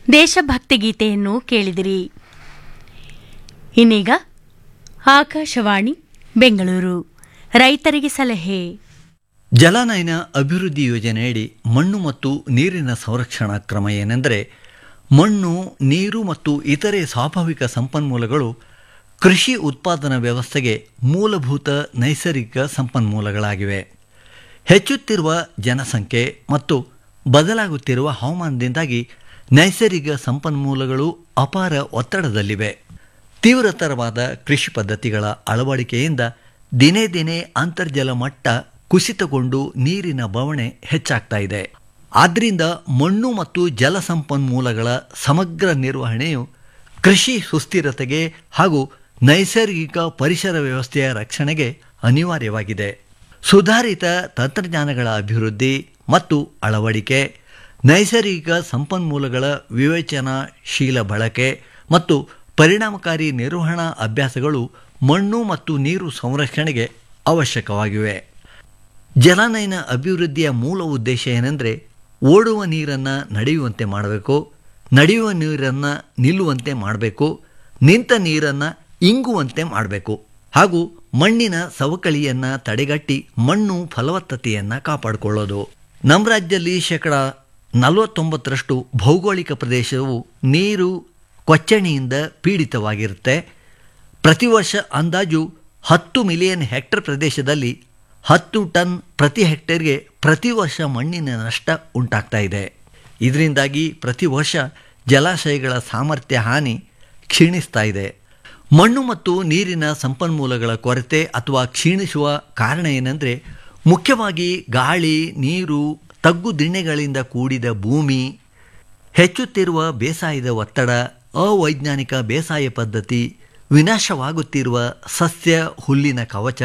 ದೇಶಭಕ್ತಿ ಗೀತೆಯನ್ನು ಕೇಳಿದಿರಿ ಇನ್ನೀಗ ಆಕಾಶವಾಣಿ ಬೆಂಗಳೂರು ರೈತರಿಗೆ ಸಲಹೆ ಜಲಾನಯನ ಅಭಿವೃದ್ಧಿ ಯೋಜನೆಯಡಿ ಮಣ್ಣು ಮತ್ತು ನೀರಿನ ಸಂರಕ್ಷಣಾ ಕ್ರಮ ಏನೆಂದರೆ ಮಣ್ಣು ನೀರು ಮತ್ತು ಇತರೆ ಸ್ವಾಭಾವಿಕ ಸಂಪನ್ಮೂಲಗಳು ಕೃಷಿ ಉತ್ಪಾದನಾ ವ್ಯವಸ್ಥೆಗೆ ಮೂಲಭೂತ ನೈಸರ್ಗಿಕ ಸಂಪನ್ಮೂಲಗಳಾಗಿವೆ ಹೆಚ್ಚುತ್ತಿರುವ ಜನಸಂಖ್ಯೆ ಮತ್ತು ಬದಲಾಗುತ್ತಿರುವ ಹವಾಮಾನದಿಂದಾಗಿ ನೈಸರ್ಗಿಕ ಸಂಪನ್ಮೂಲಗಳು ಅಪಾರ ಒತ್ತಡದಲ್ಲಿವೆ ತೀವ್ರತರವಾದ ಕೃಷಿ ಪದ್ಧತಿಗಳ ಅಳವಡಿಕೆಯಿಂದ ದಿನೇ ದಿನೇ ಅಂತರ್ಜಲ ಮಟ್ಟ ಕುಸಿತಗೊಂಡು ನೀರಿನ ಬವಣೆ ಹೆಚ್ಚಾಗ್ತಾ ಇದೆ ಆದ್ದರಿಂದ ಮಣ್ಣು ಮತ್ತು ಜಲ ಸಂಪನ್ಮೂಲಗಳ ಸಮಗ್ರ ನಿರ್ವಹಣೆಯು ಕೃಷಿ ಸುಸ್ಥಿರತೆಗೆ ಹಾಗೂ ನೈಸರ್ಗಿಕ ಪರಿಸರ ವ್ಯವಸ್ಥೆಯ ರಕ್ಷಣೆಗೆ ಅನಿವಾರ್ಯವಾಗಿದೆ ಸುಧಾರಿತ ತಂತ್ರಜ್ಞಾನಗಳ ಅಭಿವೃದ್ಧಿ ಮತ್ತು ಅಳವಡಿಕೆ ನೈಸರ್ಗಿಕ ಸಂಪನ್ಮೂಲಗಳ ವಿವೇಚನಾಶೀಲ ಬಳಕೆ ಮತ್ತು ಪರಿಣಾಮಕಾರಿ ನಿರ್ವಹಣಾ ಅಭ್ಯಾಸಗಳು ಮಣ್ಣು ಮತ್ತು ನೀರು ಸಂರಕ್ಷಣೆಗೆ ಅವಶ್ಯಕವಾಗಿವೆ ಜಲಾನಯನ ಅಭಿವೃದ್ಧಿಯ ಮೂಲ ಉದ್ದೇಶ ಏನೆಂದರೆ ಓಡುವ ನೀರನ್ನು ನಡೆಯುವಂತೆ ಮಾಡಬೇಕು ನಡೆಯುವ ನೀರನ್ನು ನಿಲ್ಲುವಂತೆ ಮಾಡಬೇಕು ನಿಂತ ನೀರನ್ನು ಇಂಗುವಂತೆ ಮಾಡಬೇಕು ಹಾಗೂ ಮಣ್ಣಿನ ಸವಕಳಿಯನ್ನು ತಡೆಗಟ್ಟಿ ಮಣ್ಣು ಫಲವತ್ತತೆಯನ್ನು ಕಾಪಾಡಿಕೊಳ್ಳೋದು ನಮ್ಮ ರಾಜ್ಯದಲ್ಲಿ ಶೇಕಡ ನಲವತ್ತೊಂಬತ್ತರಷ್ಟು ಭೌಗೋಳಿಕ ಪ್ರದೇಶವು ನೀರು ಕೊಚ್ಚಣಿಯಿಂದ ಪೀಡಿತವಾಗಿರುತ್ತೆ ಪ್ರತಿ ವರ್ಷ ಅಂದಾಜು ಹತ್ತು ಮಿಲಿಯನ್ ಹೆಕ್ಟರ್ ಪ್ರದೇಶದಲ್ಲಿ ಹತ್ತು ಟನ್ ಪ್ರತಿ ಹೆಕ್ಟೇರ್ಗೆ ಪ್ರತಿ ವರ್ಷ ಮಣ್ಣಿನ ನಷ್ಟ ಉಂಟಾಗ್ತಾ ಇದೆ ಇದರಿಂದಾಗಿ ಪ್ರತಿ ವರ್ಷ ಜಲಾಶಯಗಳ ಸಾಮರ್ಥ್ಯ ಹಾನಿ ಕ್ಷೀಣಿಸ್ತಾ ಇದೆ ಮಣ್ಣು ಮತ್ತು ನೀರಿನ ಸಂಪನ್ಮೂಲಗಳ ಕೊರತೆ ಅಥವಾ ಕ್ಷೀಣಿಸುವ ಕಾರಣ ಏನೆಂದರೆ ಮುಖ್ಯವಾಗಿ ಗಾಳಿ ನೀರು ತಗ್ಗು ದಿಣ್ಣೆಗಳಿಂದ ಕೂಡಿದ ಭೂಮಿ ಹೆಚ್ಚುತ್ತಿರುವ ಬೇಸಾಯದ ಒತ್ತಡ ಅವೈಜ್ಞಾನಿಕ ಬೇಸಾಯ ಪದ್ಧತಿ ವಿನಾಶವಾಗುತ್ತಿರುವ ಸಸ್ಯ ಹುಲ್ಲಿನ ಕವಚ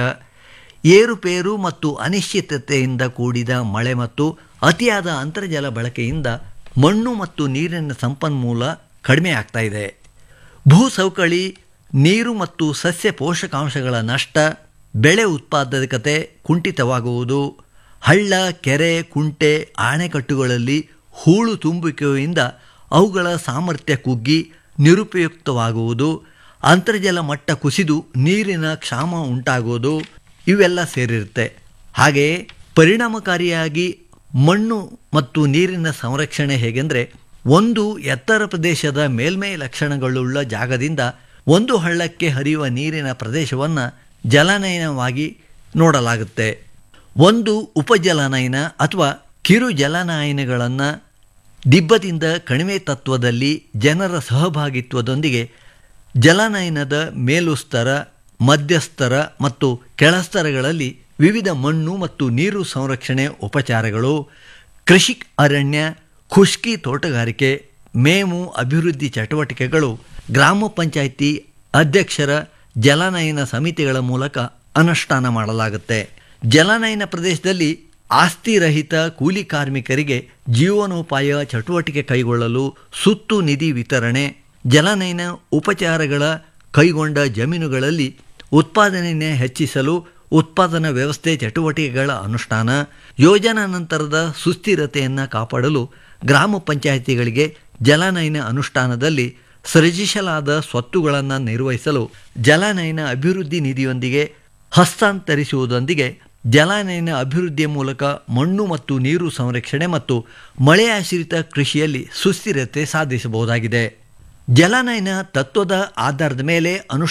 ಏರುಪೇರು ಮತ್ತು ಅನಿಶ್ಚಿತತೆಯಿಂದ ಕೂಡಿದ ಮಳೆ ಮತ್ತು ಅತಿಯಾದ ಅಂತರ್ಜಲ ಬಳಕೆಯಿಂದ ಮಣ್ಣು ಮತ್ತು ನೀರಿನ ಸಂಪನ್ಮೂಲ ಕಡಿಮೆ ಆಗ್ತಾ ಇದೆ ಭೂ ಸವಕಳಿ ನೀರು ಮತ್ತು ಸಸ್ಯ ಪೋಷಕಾಂಶಗಳ ನಷ್ಟ ಬೆಳೆ ಉತ್ಪಾದಕತೆ ಕುಂಠಿತವಾಗುವುದು ಹಳ್ಳ ಕೆರೆ ಕುಂಟೆ ಆಣೆಕಟ್ಟುಗಳಲ್ಲಿ ಹೂಳು ತುಂಬುವಿಕೆಯಿಂದ ಅವುಗಳ ಸಾಮರ್ಥ್ಯ ಕುಗ್ಗಿ ನಿರುಪಯುಕ್ತವಾಗುವುದು ಅಂತರ್ಜಲ ಮಟ್ಟ ಕುಸಿದು ನೀರಿನ ಕ್ಷಾಮ ಉಂಟಾಗುವುದು ಇವೆಲ್ಲ ಸೇರಿರುತ್ತೆ ಹಾಗೆಯೇ ಪರಿಣಾಮಕಾರಿಯಾಗಿ ಮಣ್ಣು ಮತ್ತು ನೀರಿನ ಸಂರಕ್ಷಣೆ ಹೇಗೆಂದರೆ ಒಂದು ಎತ್ತರ ಪ್ರದೇಶದ ಮೇಲ್ಮೈ ಲಕ್ಷಣಗಳುಳ್ಳ ಜಾಗದಿಂದ ಒಂದು ಹಳ್ಳಕ್ಕೆ ಹರಿಯುವ ನೀರಿನ ಪ್ರದೇಶವನ್ನು ಜಲಾನಯನವಾಗಿ ನೋಡಲಾಗುತ್ತೆ ಒಂದು ಉಪಜಲಾನಯನ ಅಥವಾ ಕಿರು ಜಲಾನಯನಗಳನ್ನು ದಿಬ್ಬದಿಂದ ಕಣಿವೆ ತತ್ವದಲ್ಲಿ ಜನರ ಸಹಭಾಗಿತ್ವದೊಂದಿಗೆ ಜಲಾನಯನದ ಮೇಲುಸ್ತರ ಮಧ್ಯಸ್ತರ ಮತ್ತು ಕೆಳಸ್ತರಗಳಲ್ಲಿ ವಿವಿಧ ಮಣ್ಣು ಮತ್ತು ನೀರು ಸಂರಕ್ಷಣೆ ಉಪಚಾರಗಳು ಕೃಷಿ ಅರಣ್ಯ ಖುಷ್ಕಿ ತೋಟಗಾರಿಕೆ ಮೇವು ಅಭಿವೃದ್ಧಿ ಚಟುವಟಿಕೆಗಳು ಗ್ರಾಮ ಪಂಚಾಯಿತಿ ಅಧ್ಯಕ್ಷರ ಜಲಾನಯನ ಸಮಿತಿಗಳ ಮೂಲಕ ಅನುಷ್ಠಾನ ಮಾಡಲಾಗುತ್ತೆ ಜಲಾನಯನ ಪ್ರದೇಶದಲ್ಲಿ ಆಸ್ತಿರಹಿತ ಕೂಲಿ ಕಾರ್ಮಿಕರಿಗೆ ಜೀವನೋಪಾಯ ಚಟುವಟಿಕೆ ಕೈಗೊಳ್ಳಲು ಸುತ್ತು ನಿಧಿ ವಿತರಣೆ ಜಲಾನಯನ ಉಪಚಾರಗಳ ಕೈಗೊಂಡ ಜಮೀನುಗಳಲ್ಲಿ ಉತ್ಪಾದನೆಯನ್ನು ಹೆಚ್ಚಿಸಲು ಉತ್ಪಾದನಾ ವ್ಯವಸ್ಥೆ ಚಟುವಟಿಕೆಗಳ ಅನುಷ್ಠಾನ ಯೋಜನಾ ನಂತರದ ಸುಸ್ಥಿರತೆಯನ್ನು ಕಾಪಾಡಲು ಗ್ರಾಮ ಪಂಚಾಯಿತಿಗಳಿಗೆ ಜಲಾನಯನ ಅನುಷ್ಠಾನದಲ್ಲಿ ಸೃಜಿಸಲಾದ ಸ್ವತ್ತುಗಳನ್ನು ನಿರ್ವಹಿಸಲು ಜಲಾನಯನ ಅಭಿವೃದ್ಧಿ ನಿಧಿಯೊಂದಿಗೆ ಹಸ್ತಾಂತರಿಸುವುದರೊಂದಿಗೆ ಜಲಾನಯನ ಅಭಿವೃದ್ಧಿಯ ಮೂಲಕ ಮಣ್ಣು ಮತ್ತು ನೀರು ಸಂರಕ್ಷಣೆ ಮತ್ತು ಮಳೆಯಾಶ್ರಿತ ಕೃಷಿಯಲ್ಲಿ ಸುಸ್ಥಿರತೆ ಸಾಧಿಸಬಹುದಾಗಿದೆ ಜಲಾನಯನ ತತ್ವದ ಆಧಾರದ ಮೇಲೆ ಅನು